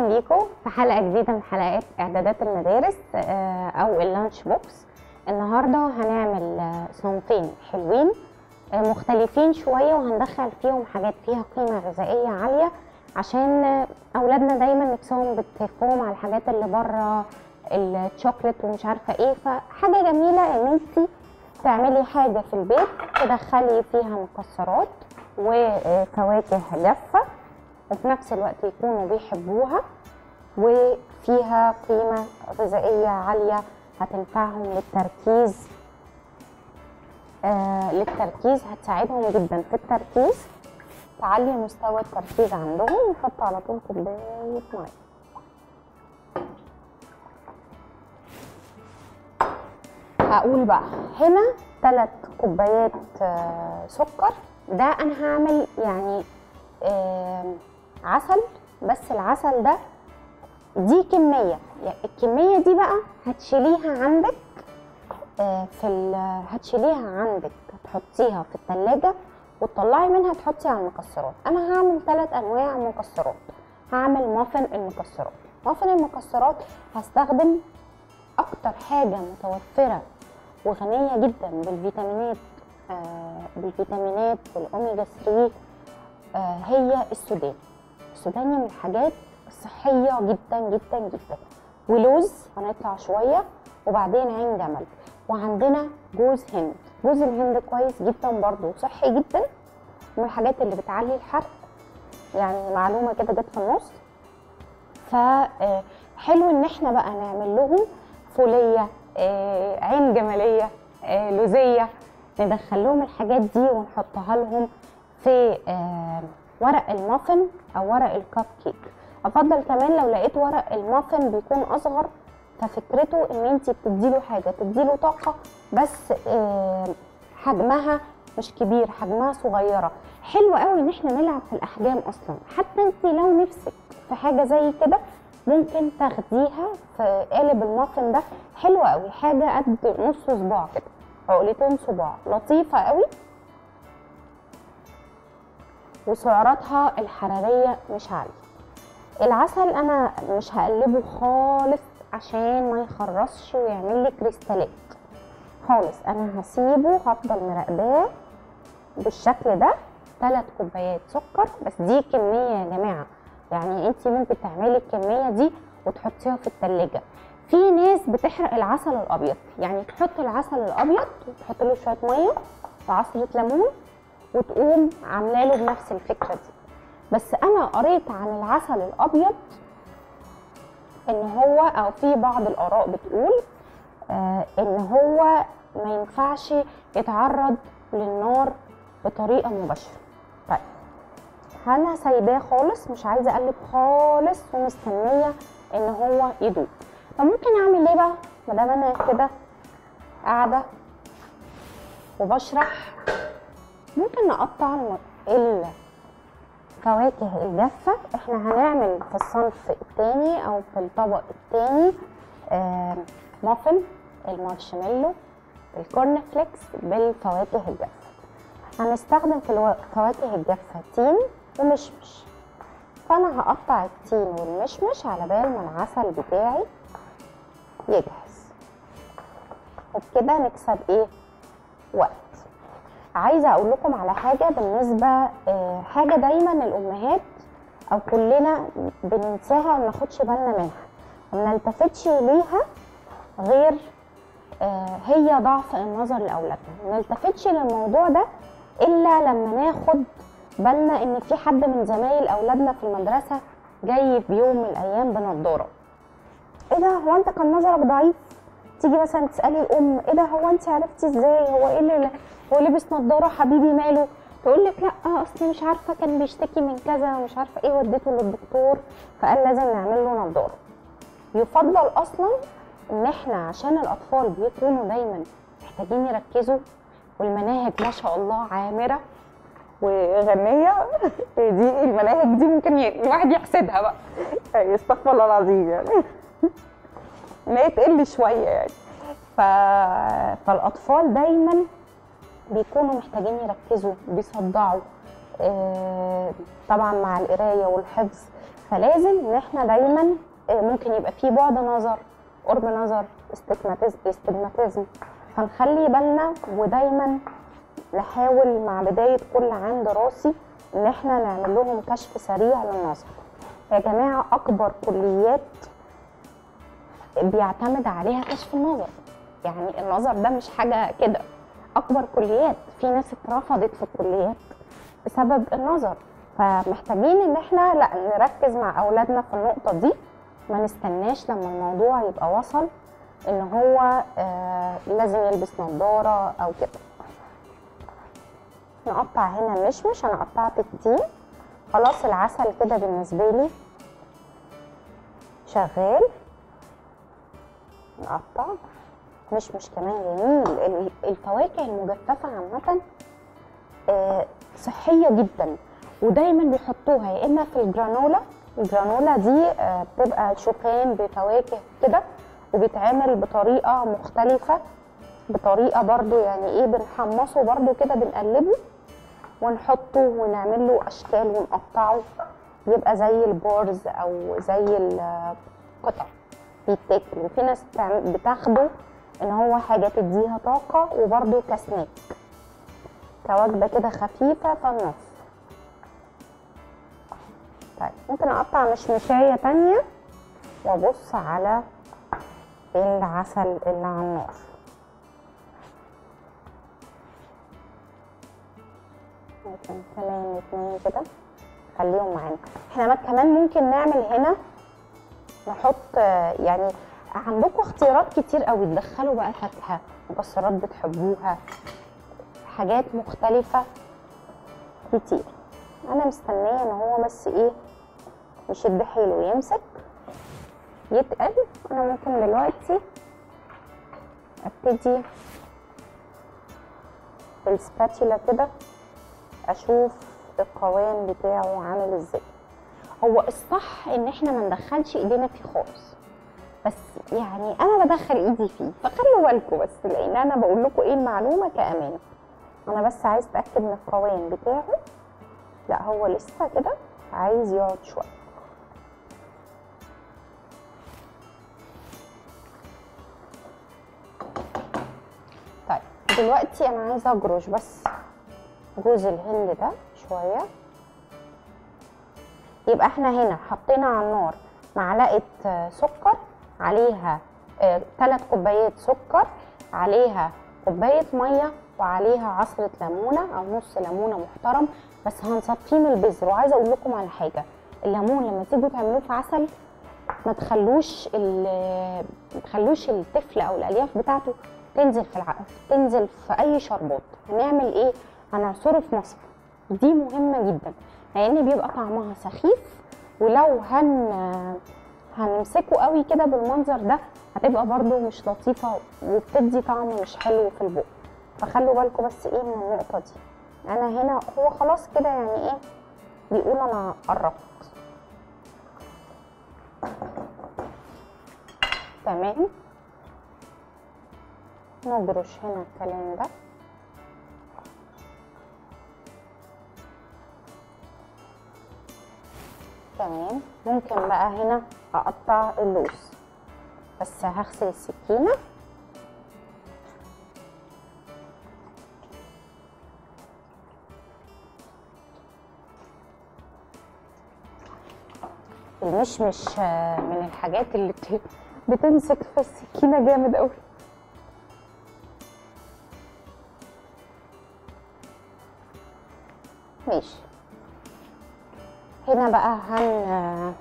اهلا بيكم في حلقه جديده من حلقات اعدادات المدارس آه، او اللانش بوكس النهارده هنعمل آه، صنفين حلوين آه، مختلفين شويه وهندخل فيهم حاجات فيها قيمه غذائيه عاليه عشان آه، اولادنا دايما نفسهم بتفهم على الحاجات اللي بره الشوكليت ومش عارفه ايه فحاجه جميله ان انت تعملي حاجه في البيت تدخلي فيها مكسرات وفواكه جافه وفي نفس الوقت يكونوا بيحبوها وفيها قيمة غذائية عالية هتنفعهم للتركيز آه للتركيز هتساعدهم جدا في التركيز تعلي مستوى التركيز عندهم نحط على طول كوباية مية هقول بقى هنا ثلاث كوبايات آه سكر ده انا هعمل يعني آه عسل بس العسل ده دي كمية يعني الكمية دي بقى هتشيليها عندك آه في ال- هتشيليها عندك هتحطيها في التلاجة وتطلعي منها تحطي على المكسرات انا هعمل ثلاث انواع مكسرات هعمل مافن المكسرات مافن المكسرات هستخدم اكتر حاجة متوفرة وغنية جدا بالفيتامينات آه بالفيتامينات والاوميجا 3 آه هي السودان السوداني من الحاجات الصحية جدا جدا جدا ولوز هنقطع شوية وبعدين عين جمل وعندنا جوز هند جوز الهند كويس جدا برضو صحي جدا من الحاجات اللي بتعلي الحرق يعني معلومة كده جت في النص فحلو ان احنا بقى نعمل لهم فولية آه، عين جملية آه، لوزية ندخل لهم الحاجات دي ونحطها لهم في آه، ورق المافن او ورق الكب كيك افضل كمان لو لقيت ورق المافن بيكون اصغر ففكرته ان انت بتديله حاجه تديله طاقه بس آه، حجمها مش كبير حجمها صغيره حلو قوي ان احنا نلعب في الاحجام اصلا حتى انت لو نفسك في حاجه زي كده ممكن تاخديها في قالب المافن ده حلوه قوي حاجه قد نص صباع كده عقلتين صباع لطيفه قوي وسعراتها الحراريه مش عاليه العسل انا مش هقلبه خالص عشان ما يخرصش ويعمل لي كريستالات خالص انا هسيبه هفضل مراقباه بالشكل ده ثلاث كوبايات سكر بس دي كميه يا جماعه يعني انت ممكن تعملي الكميه دي وتحطيها في التلاجة في ناس بتحرق العسل الابيض يعني تحط العسل الابيض وتحط له شويه ميه وعصره ليمون وتقوم عامله له بنفس الفكره دي بس انا قريت عن العسل الابيض ان هو او في بعض الاراء بتقول آه ان هو ما ينفعش يتعرض للنار بطريقه مباشره طيب انا سايباه خالص مش عايزه اقلب خالص ومستنيه ان هو يدوب فممكن اعمل ايه بقى ما دام انا كده قاعده وبشرح ممكن نقطع الم- الفواكه الجافة احنا هنعمل في الصنف التاني او في الطبق التاني آه، مافن المارشميلو الكورن فليكس بالفواكه الجافة هنستخدم في الو- الفواكه الجافة تين ومشمش فانا هقطع التين والمشمش على بال ما العسل بتاعي يجهز وبكده نكسب ايه وقت عايزه اقول لكم على حاجه بالنسبه آه، حاجه دايما الامهات او كلنا بننساها وما ناخدش بالنا منها وما نلتفتش ليها غير آه، هي ضعف النظر لاولادنا ما نلتفتش للموضوع ده الا لما ناخد بالنا ان في حد من زمايل اولادنا في المدرسه جاي في يوم من الايام بنضاره ايه ده هو انت كان نظرك ضعيف تيجي مثلا تسالي الام ايه ده هو انت عرفتي ازاي هو ايه اللي هو لابس نضاره حبيبي ماله تقول لك لا اصل مش عارفه كان بيشتكي من كذا ومش عارفه ايه وديته للدكتور فقال لازم نعمل له نضاره يفضل اصلا ان احنا عشان الاطفال بيكونوا دايما محتاجين يركزوا والمناهج ما شاء الله عامره وغنيه دي المناهج دي ممكن ي- الواحد يحسدها بقى يعني استغفر الله العظيم يعني ان هي تقل شويه يعني ف... فالاطفال دايما بيكونوا محتاجين يركزوا بيصدعوا آه، طبعا مع القرايه والحفظ فلازم ان احنا دايما آه، ممكن يبقى في بعد نظر قرب نظر استجماتيزم استجماتيزم فنخلي بالنا ودايما نحاول مع بداية كل عام دراسي ان احنا نعمل لهم كشف سريع للنظر يا جماعة اكبر كليات بيعتمد عليها كشف النظر يعني النظر ده مش حاجة كده اكبر كليات في ناس اترفضت في الكليات بسبب النظر فمحتاجين ان احنا لا نركز مع اولادنا في النقطة دي ما نستناش لما الموضوع يبقى وصل ان هو آه لازم يلبس نظارة او كده نقطع هنا مشمش انا قطعت كتير خلاص العسل كده بالنسبة لي شغال نقطع مشمش كمان جميل ال- الفواكه المجففة عامة آه، صحية جدا ودايما بيحطوها يا اما في الجرانولا الجرانولا دي آه، بتبقى شوفان بفواكه كده وبيتعمل بطريقة مختلفة بطريقة برضو يعني ايه بنحمصه برضو كده بنقلبه ونحطه ونعمل له اشكال ونقطعه يبقى زي البارز او زي القطع بيتاكل وفي ناس بتعم- بتاخده ان هو حاجه تديها طاقه وبرده كسناك كوجبه كده خفيفه في النص طيب ممكن اقطع مشمشايه تانية وابص على العسل اللي على النار ممكن كمان اتنين كده خليهم معانا احنا ما- كمان ممكن نعمل هنا نحط آه، يعني عندكم اختيارات كتير قوي تدخلوا بقى فاكهه مكسرات بتحبوها حاجات مختلفه كتير انا مستنيه ان هو بس ايه يشد حيله يمسك يتقل انا ممكن دلوقتي ابتدي بالسباتيولا كده اشوف القوام بتاعه عامل ازاي هو الصح ان احنا ما ندخلش ايدينا فيه خالص بس يعني انا بدخل ايدي فيه فخلوا بالكم بس لان انا بقول لكم ايه المعلومه كامانه انا بس عايز اتاكد من القوام بتاعه لا هو لسه كده عايز يقعد شويه طيب دلوقتي انا عايزه اجرش بس جوز الهند ده شويه يبقى احنا هنا حطينا على النار معلقه آه، سكر عليها ثلاث كوبايات سكر عليها كوبايه ميه وعليها عصره ليمونه او نص ليمونه محترم بس هنصفيه من البذر وعايزه اقول لكم على حاجه الليمون لما تيجوا تعملوه في عسل ما تخلوش ال- ما تخلوش الطفل او الالياف بتاعته تنزل في الع... تنزل في اي شربات هنعمل ايه هنعصره في مصفى دي مهمه جدا لان بيبقى طعمها سخيف ولو هن هنمسكه قوي كده بالمنظر ده هتبقى برده مش لطيفه وبتدي طعم مش حلو في البق فخلوا بالكم بس ايه من النقطه دي انا هنا هو خلاص كده يعني ايه بيقول انا قربت تمام نجرش هنا الكلام ده تمام ممكن بقى هنا اقطع اللوز بس هغسل السكينه المشمش آه، من الحاجات اللي بت- بتمسك في السكينه جامد قوي ماشي هنا بقى هن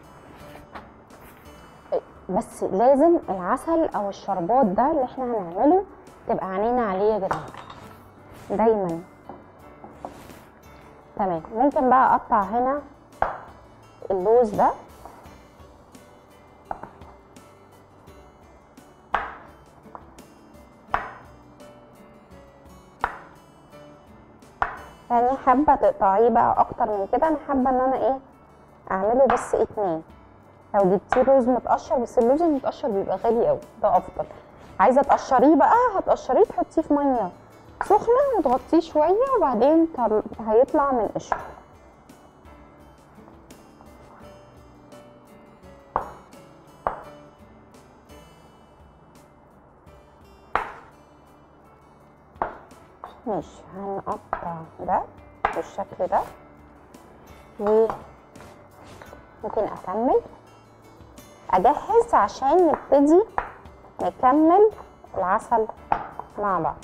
بس لازم العسل او الشربات ده اللي احنا هنعمله تبقى عينينا عليه يا جماعه دايما تمام ممكن بقى اقطع هنا اللوز ده يعني حابه تقطعيه بقى اكتر من كده انا حابه ان انا ايه اعمله بس اتنين لو جبتيه لوز متقشر بس اللوز المتقشر بيبقى غالي قوي ده افضل عايزه تقشريه بقى هتقشريه تحطيه في ميه سخنه وتغطيه شويه وبعدين طل- هيطلع من قشره ماشي هنقطع ده بالشكل ده و ممكن اكمل اجهز عشان نبتدي نكمل العسل مع بعض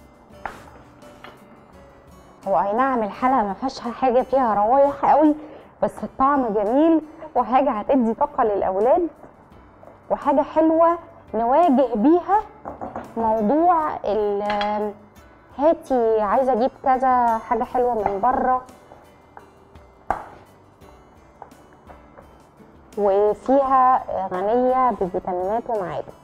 هو اي نعم الحلقه ما فيهاش حاجه فيها روايح قوي بس الطعم جميل وحاجه هتدي طاقه للاولاد وحاجه حلوه نواجه بيها موضوع ال- هاتي عايزه اجيب كذا حاجه حلوه من بره وفيها غنيه بفيتامينات ومعادن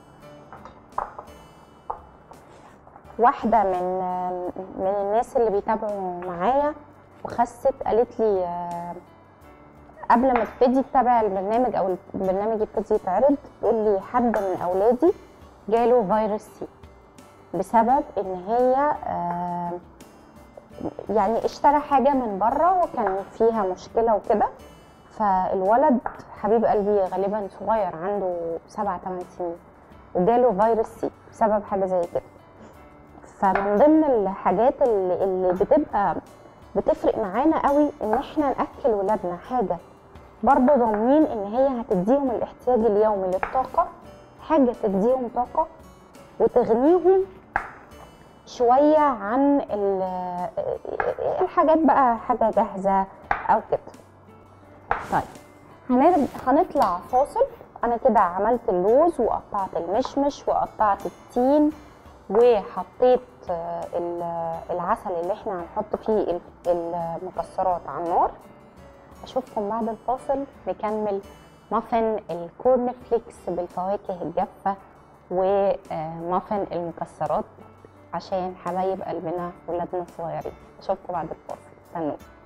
واحده من من الناس اللي بيتابعوا معايا وخست قالت لي آه، قبل ما تبتدي تتابع البرنامج او البرنامج يبتدي يتعرض تقول لي حد من اولادي جاله فيروس سي بسبب ان هي آه، يعني اشترى حاجه من بره وكان فيها مشكله وكده فالولد حبيب قلبي غالبا صغير عنده سبع ثمان سنين وجاله فيروس سي بسبب حاجه زي كده فمن ضمن الحاجات اللي, اللي بتبقى بتفرق معانا قوي ان احنا ناكل ولادنا حاجه برضه ضامنين ان هي هتديهم الاحتياج اليومي للطاقه حاجه تديهم طاقه وتغنيهم شويه عن ال- الحاجات بقى حاجه جاهزه او كده طيب هنر- هنطلع فاصل انا كده عملت اللوز وقطعت المشمش وقطعت التين وحطيت آه، ال- العسل اللي احنا هنحط فيه ال- المكسرات على النار اشوفكم بعد الفاصل نكمل مافن الكورن فليكس بالفواكه الجافة ومافن المكسرات عشان حبايب قلبنا ولادنا الصغيرين اشوفكم بعد الفاصل استنوا